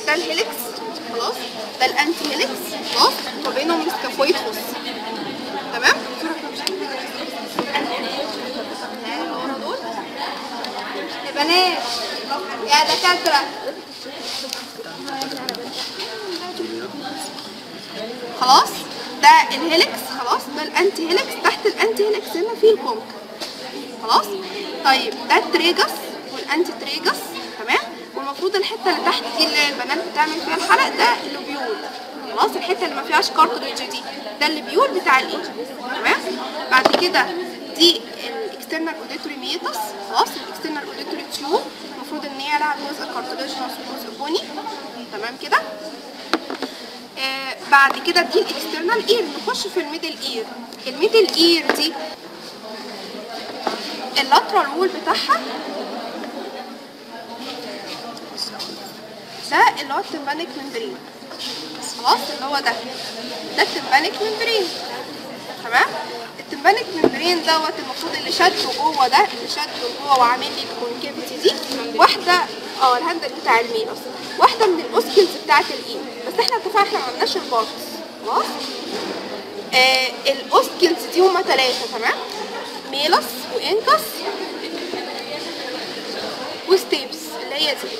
ده الهيلكس خلاص ده الانتي هيلكس خلاص وبينهم السكافويد فوس تمام اللي ورا دول يا بنات يا دكاتره خلاص ده الهيلكس خلاص ده الانتي هيلكس تحت الانتي هيلكس هنا في الكونك خلاص طيب ده التريجس والانتي تريجس تمام والمفروض الحته اللي تحت دي اللي البنات بتعمل فيها الحلق ده اللوبيول خلاص الحته اللي ما فيهاش كارتريج دي ده اللوبيول بتاع الايد تمام بعد كده دي الاكسترنال اوديتوري ميتس خلاص الاكسترنال اوديتوري تيوب المفروض ان هي لها جزء كارتريجنس وجزء بني تمام كده آه بعد كده دي الاكسترنال اير نخش في الميدل اير الميدل اير دي اللاترال وول بتاعها ده اللي هو التمبانيك ممبرين خلاص اللي هو ده ده التمبانيك ممبرين تمام التمبانيك ممبرين دوت المفروض اللي شده جوه ده اللي شده جوه وعامل لي الكونكافيتي دي واحده اه الهاندل بتاع الميلوس واحده من الاوسكلز بتاعت الايد بس احنا اتفقنا احنا ما عملناش البارتس خلاص آه الاوسكلز دي هما ثلاثه تمام ميلوس وانكس وستيبس اللي هي دي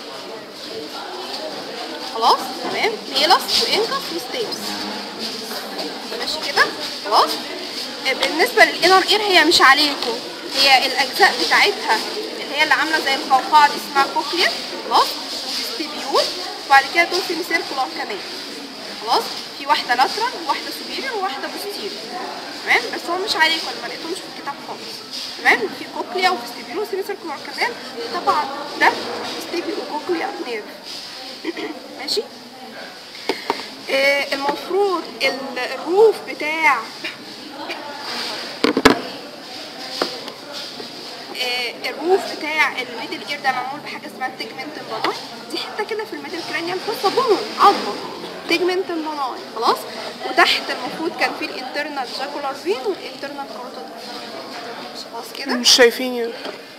خلاص تمام ميلوس وانكس وستيبس ماشي كده خلاص آه، بالنسبه للانر اير هي مش عليكم هي الاجزاء بتاعتها اللي هي اللي عامله زي القوقعه دي اسمها كوكليا خلاص ستيبيول وبعد كده دول في سيركولار كمان خلاص في واحده لاترال وواحده سوبيريور وواحده بوستيريور تمام بس هو مش عليكم انا ما لقيتهمش في الكتاب خالص تمام في كوكليا وفي ستيبيول وسيمي سيركولار كمان طبعا ده ستيبيول وكوكليا نيرف ماشي آه، المفروض ال- الروف بتاع آه، الروف بتاع الميدل اير ده معمول بحاجه اسمها تيجمنت باناي دي حته كده في الميدل كرانيال خاصه بهم عظمه تيجمنت باناي خلاص وتحت المفروض كان في الانترنال جاكولار فين والانترنال كاروتيد خلاص كده مش شايفين يا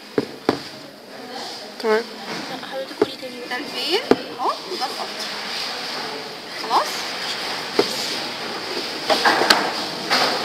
تمام حضرتك قولي تاني ده الفين اهو وده الخط خلاص